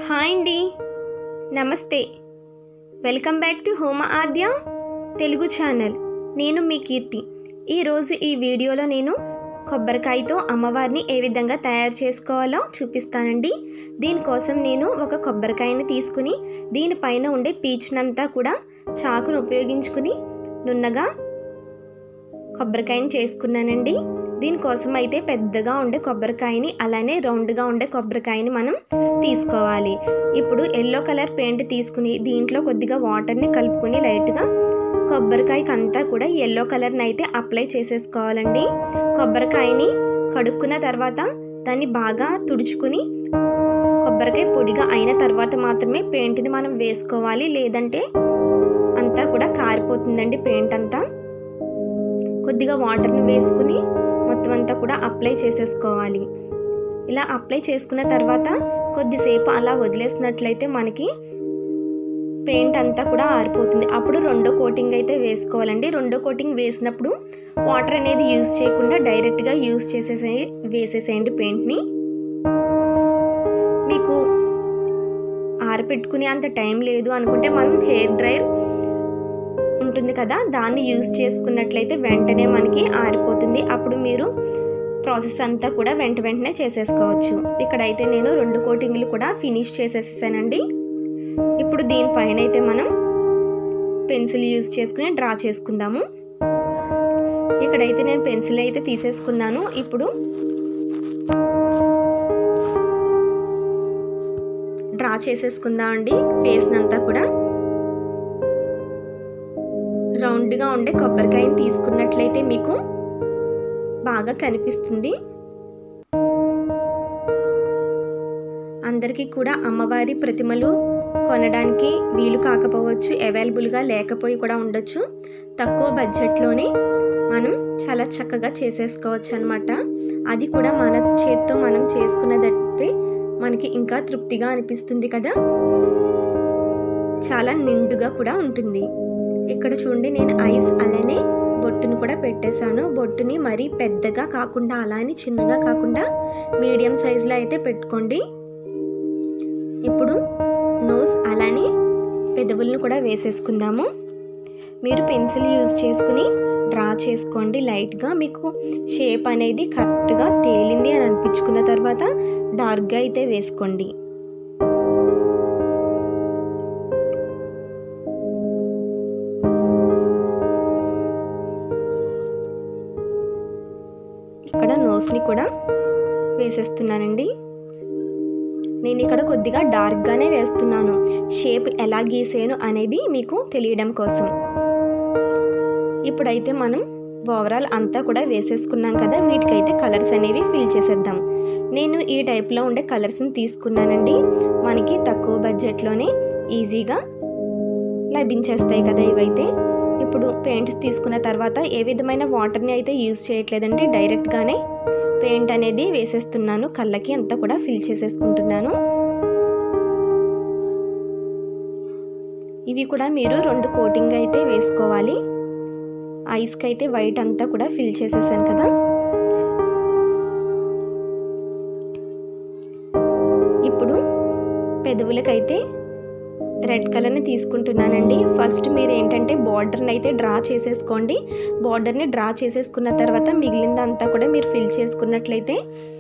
hi అండి నమస్తే welcome back to హోమ ఆద్య తెలుగు ఛానల్ నేను మీ కీర్తి ఈరోజు ఈ వీడియోలో నేను కొబ్బరికాయతో అమ్మవారిని ఏ విధంగా తయారు చేసుకోవాలో చూపిస్తానండి దీనికోసం నేను ఒక కొబ్బరికాయని తీసుకుని దీనిపైన ఉండే పీచునంతా కూడా చాకును ఉపయోగించుకుని నున్నగా కొబ్బరికాయని చేసుకున్నానండి దీనికోసం అయితే పెద్దగా ఉండే కొబ్బరికాయని అలానే రౌండ్గా ఉండే కొబ్బరికాయని మనం తీసుకోవాలి ఇప్పుడు ఎల్లో కలర్ పెయింట్ తీసుకుని దీంట్లో కొద్దిగా వాటర్ని కలుపుకొని లైట్గా కొబ్బరికాయకి అంతా కూడా ఎల్లో కలర్ని అయితే అప్లై చేసేసుకోవాలండి కొబ్బరికాయని కడుక్కున్న తర్వాత దాన్ని బాగా తుడుచుకుని కొబ్బరికాయ పొడిగా అయిన తర్వాత మాత్రమే పెయింట్ని మనం వేసుకోవాలి లేదంటే అంతా కూడా కారిపోతుందండి పెయింట్ అంతా కొద్దిగా వాటర్ని వేసుకుని మొత్తం అంతా కూడా అప్లై చేసేసుకోవాలి ఇలా అప్లై చేసుకున్న తర్వాత కొద్దిసేపు అలా వదిలేసినట్లయితే మనకి పెయింట్ అంతా కూడా ఆరిపోతుంది అప్పుడు రెండో కోటింగ్ అయితే వేసుకోవాలండి రెండో కోటింగ్ వేసినప్పుడు వాటర్ అనేది యూజ్ చేయకుండా డైరెక్ట్గా యూజ్ చేసేసే వేసేసేయండి పెయింట్ని మీకు ఆరపెట్టుకునే అంత టైం లేదు అనుకుంటే మనం హెయిర్ డ్రైయర్ ఉంటుంది కదా దాన్ని యూజ్ చేసుకున్నట్లయితే వెంటనే మనకి ఆరిపోతుంది అప్పుడు మీరు ప్రాసెస్ అంతా కూడా వెంట వెంటనే చేసేసుకోవచ్చు ఇక్కడైతే నేను రెండు కోటింగ్లు కూడా ఫినిష్ చేసేసానండి ఇప్పుడు దీనిపైన అయితే మనం పెన్సిల్ యూజ్ చేసుకుని డ్రా చేసుకుందాము ఇక్కడైతే నేను పెన్సిల్ అయితే తీసేసుకున్నాను ఇప్పుడు డ్రా చేసేసుకుందాం అండి ఫేస్నంతా కూడా రౌండ్గా ఉండే కొబ్బరికాయని తీసుకున్నట్లయితే మీకు బాగా కనిపిస్తుంది అందరికీ కూడా అమ్మవారి ప్రతిమలు కొనడానికి వీలు కాకపోవచ్చు అవైలబుల్గా లేకపోయి కూడా ఉండొచ్చు తక్కువ బడ్జెట్లోనే మనం చాలా చక్కగా చేసేసుకోవచ్చు అనమాట అది కూడా మన చేత్తో మనం చేసుకున్నదైతే మనకి ఇంకా తృప్తిగా అనిపిస్తుంది కదా చాలా నిండుగా కూడా ఉంటుంది ఇక్కడ చూడండి నేను ఐస్ అలానే బొట్టును కూడా పెట్టేశాను బొట్టుని మరీ పెద్దగా కాకుండా అలానే చిన్నగా కాకుండా మీడియం సైజులో అయితే పెట్టుకోండి ఇప్పుడు నోస్ అలానే పెదవులను కూడా వేసేసుకుందాము మీరు పెన్సిల్ యూజ్ చేసుకుని డ్రా చేసుకోండి లైట్గా మీకు షేప్ అనేది కరెక్ట్గా తేలింది అని అనిపించుకున్న తర్వాత డార్క్గా అయితే వేసుకోండి ఇక్కడ నోస్ని కూడా వేసేస్తున్నానండి నేను ఇక్కడ కొద్దిగా డార్క్గానే వేస్తున్నాను షేప్ ఎలా గీసాను అనేది మీకు తెలియడం కోసం ఇప్పుడైతే మనం ఓవరాల్ అంతా కూడా వేసేసుకున్నాం కదా వీటికైతే కలర్స్ అనేవి ఫిల్ చేసేద్దాం నేను ఈ టైప్లో ఉండే కలర్స్ని తీసుకున్నానండి మనకి తక్కువ బడ్జెట్లోనే ఈజీగా లభించేస్తాయి కదా ఇవైతే ఇప్పుడు పెయింట్స్ తీసుకున్న తర్వాత ఏ విధమైన వాటర్ని అయితే యూజ్ చేయట్లేదండి డైరెక్ట్గానే పెయింట్ అనేది వేసేస్తున్నాను కళ్ళకి అంతా కూడా ఫిల్ చేసేసుకుంటున్నాను ఇవి కూడా మీరు రెండు కోటింగ్ అయితే వేసుకోవాలి ఐస్కి అయితే వైట్ అంతా కూడా ఫిల్ చేసేసాను కదా ఇప్పుడు పెదవులకైతే రెడ్ కలర్ని తీసుకుంటున్నానండి ఫస్ట్ మీరు ఏంటంటే బార్డర్ని అయితే డ్రా చేసేసుకోండి బార్డర్ని డ్రా చేసేసుకున్న తర్వాత మిగిలిందంతా కూడా మీరు ఫిల్ చేసుకున్నట్లయితే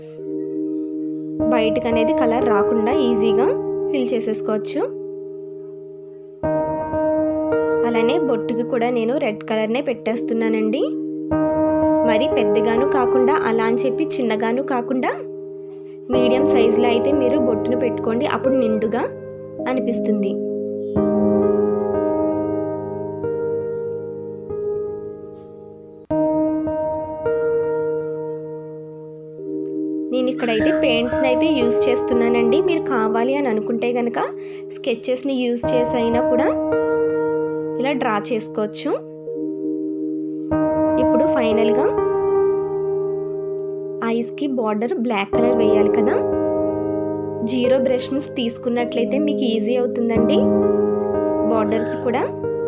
బయటకు అనేది కలర్ రాకుండా ఈజీగా ఫిల్ చేసేసుకోవచ్చు అలానే బొట్టుకి కూడా నేను రెడ్ కలర్నే పెట్టేస్తున్నానండి మరి పెద్దగాను కాకుండా అలా అని చెప్పి చిన్నగాను కాకుండా మీడియం సైజులో అయితే మీరు బొట్టును పెట్టుకోండి అప్పుడు నిండుగా అనిపిస్తుంది నేను ఇక్కడైతే పెయింట్స్ని అయితే యూస్ చేస్తున్నానండి మీరు కావాలి అని అనుకుంటే కనుక స్కెచెస్ని యూస్ చేసి అయినా కూడా ఇలా డ్రా చేసుకోవచ్చు ఇప్పుడు ఫైనల్గా ఐస్కి బార్డర్ బ్లాక్ కలర్ వేయాలి కదా జీరో బ్రష్ని తీసుకున్నట్లయితే మీకు ఈజీ అవుతుందండి బార్డర్స్ కూడా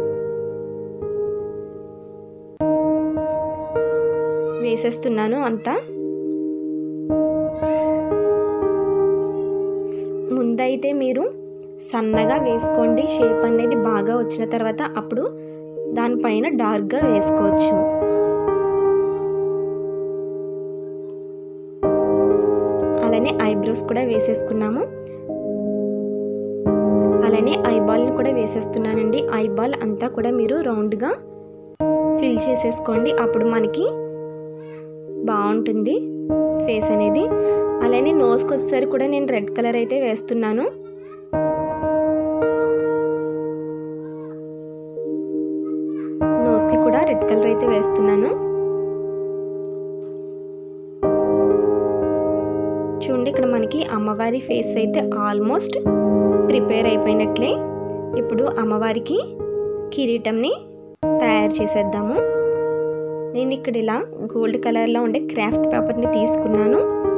వేసేస్తున్నాను అంతా ముందు అయితే మీరు సన్నగా వేసుకోండి షేప్ అనేది బాగా వచ్చిన తర్వాత అప్పుడు దానిపైన డార్క్గా వేసుకోవచ్చు అలానే ఐబ్రోస్ కూడా వేసేసుకున్నాము అలానే ఐబాల్ని కూడా వేసేస్తున్నానండి ఐబాల్ అంతా కూడా మీరు రౌండ్గా ఫిల్ చేసేసుకోండి అప్పుడు మనకి బాగుంటుంది ఫేస్ అనేది అలానే నోస్కి వచ్చేసరికి కూడా నేను రెడ్ కలర్ అయితే వేస్తున్నాను నోస్కి కూడా రెడ్ కలర్ అయితే వేస్తున్నాను చూడండి ఇక్కడ మనకి అమ్మవారి ఫేస్ అయితే ఆల్మోస్ట్ ప్రిపేర్ అయిపోయినట్లే ఇప్పుడు అమ్మవారికి కిరీటంని తయారు చేసేద్దాము నేను ఇక్కడ ఇలా గోల్డ్ కలర్లో ఉండే క్రాఫ్ట్ పేపర్ని తీసుకున్నాను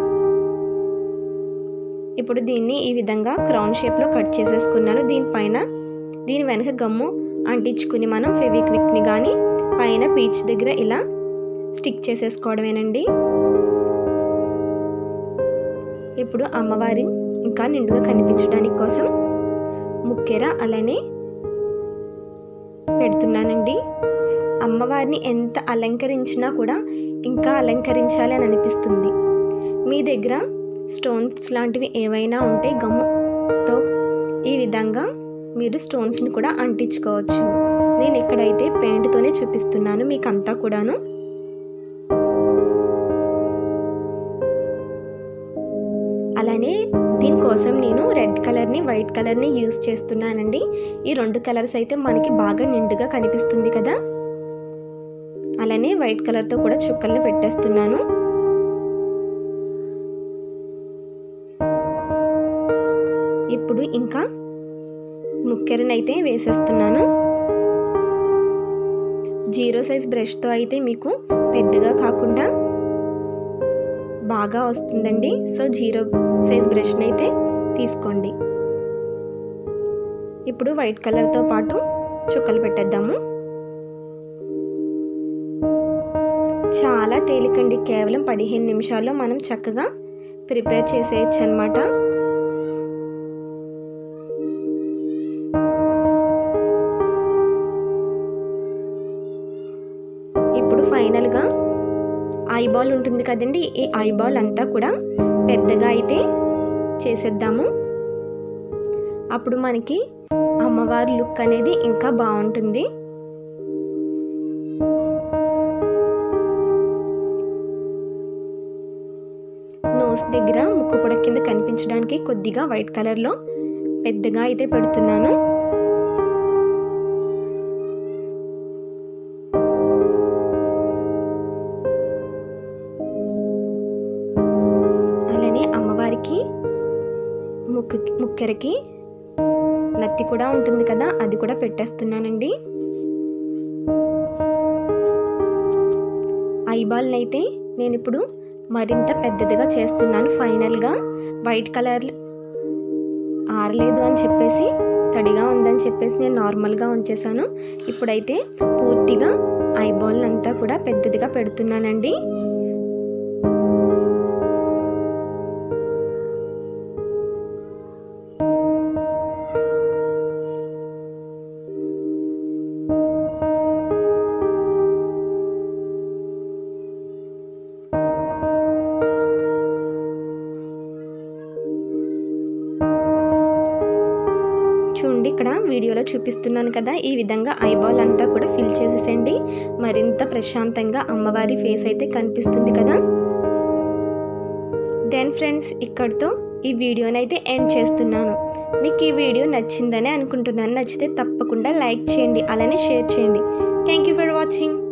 ఇప్పుడు దీన్ని ఈ విధంగా క్రౌన్ షేప్లో కట్ చేసేసుకున్నాను దీనిపైన దీని వెనక గమ్ము అంటించుకుని మనం ఫెవిక్విక్ని కానీ పైన పీచ్ దగ్గర ఇలా స్టిక్ చేసేసుకోవడమేనండి ఇప్పుడు అమ్మవారి ఇంకా నిండుగా కనిపించడానికి కోసం ముక్కెర అలానే పెడుతున్నానండి అమ్మవారిని ఎంత అలంకరించినా కూడా ఇంకా అలంకరించాలి అని అనిపిస్తుంది మీ దగ్గర స్టోన్స్ లాంటివి ఏవైనా ఉంటే గమ్ముతో ఈ విధంగా మీరు స్టోన్స్ని కూడా అంటించుకోవచ్చు నేను ఇక్కడైతే పెయింట్తోనే చూపిస్తున్నాను మీకు అంతా కూడాను అలానే దీనికోసం నేను రెడ్ కలర్ని వైట్ కలర్ని యూస్ చేస్తున్నానండి ఈ రెండు కలర్స్ అయితే మనకి బాగా నిండుగా కనిపిస్తుంది కదా అలానే వైట్ కలర్తో కూడా చుక్కల్ని పెట్టేస్తున్నాను ఇప్పుడు ఇంకా ముక్కెరనైతే వేసేస్తున్నాను జీరో సైజ్ బ్రష్తో అయితే మీకు పెద్దగా కాకుండా బాగా వస్తుందండి సో జీరో సైజ్ బ్రష్ని అయితే తీసుకోండి ఇప్పుడు వైట్ కలర్తో పాటు చుక్కలు పెట్టేద్దాము చాలా తేలికండి కేవలం పదిహేను నిమిషాల్లో మనం చక్కగా ప్రిపేర్ చేసేయచ్చు అనమాట ఇప్పుడు ఫైనల్గా ఐబాల్ ఉంటుంది కదండి ఈ ఐబాల్ అంతా కూడా పెద్దగా అయితే చేసేద్దాము అప్పుడు మనకి అమ్మవారి లుక్ అనేది ఇంకా బాగుంటుంది నోస్ దగ్గర ముక్కు పొడ కింద కనిపించడానికి కొద్దిగా వైట్ కలర్లో పెద్దగా అయితే పెడుతున్నాను అలానే అమ్మవారికి ముక్కు ముక్కెరకి నత్తి కూడా ఉంటుంది కదా అది కూడా పెట్టేస్తున్నానండి ఐబాల్ని అయితే నేను ఇప్పుడు మరింత పెద్దదిగా చేస్తున్నాను ఫైనల్గా వైట్ కలర్ ఆరలేదు అని చెప్పేసి తడిగా ఉందని చెప్పేసి నేను నార్మల్గా ఉంచేసాను ఇప్పుడైతే పూర్తిగా ఐబాల్ అంతా కూడా పెద్దదిగా పెడుతున్నానండి చూడండి ఇక్కడ వీడియోలో చూపిస్తున్నాను కదా ఈ విధంగా ఐబాల్ అంతా కూడా ఫిల్ చేసేసండి మరింత ప్రశాంతంగా అమ్మవారి ఫేస్ అయితే కనిపిస్తుంది కదా దెన్ ఫ్రెండ్స్ ఇక్కడితో ఈ వీడియోని అయితే ఎండ్ చేస్తున్నాను మీకు ఈ వీడియో నచ్చిందని అనుకుంటున్నాను నచ్చితే తప్పకుండా లైక్ చేయండి అలానే షేర్ చేయండి థ్యాంక్ యూ ఫర్ వాచింగ్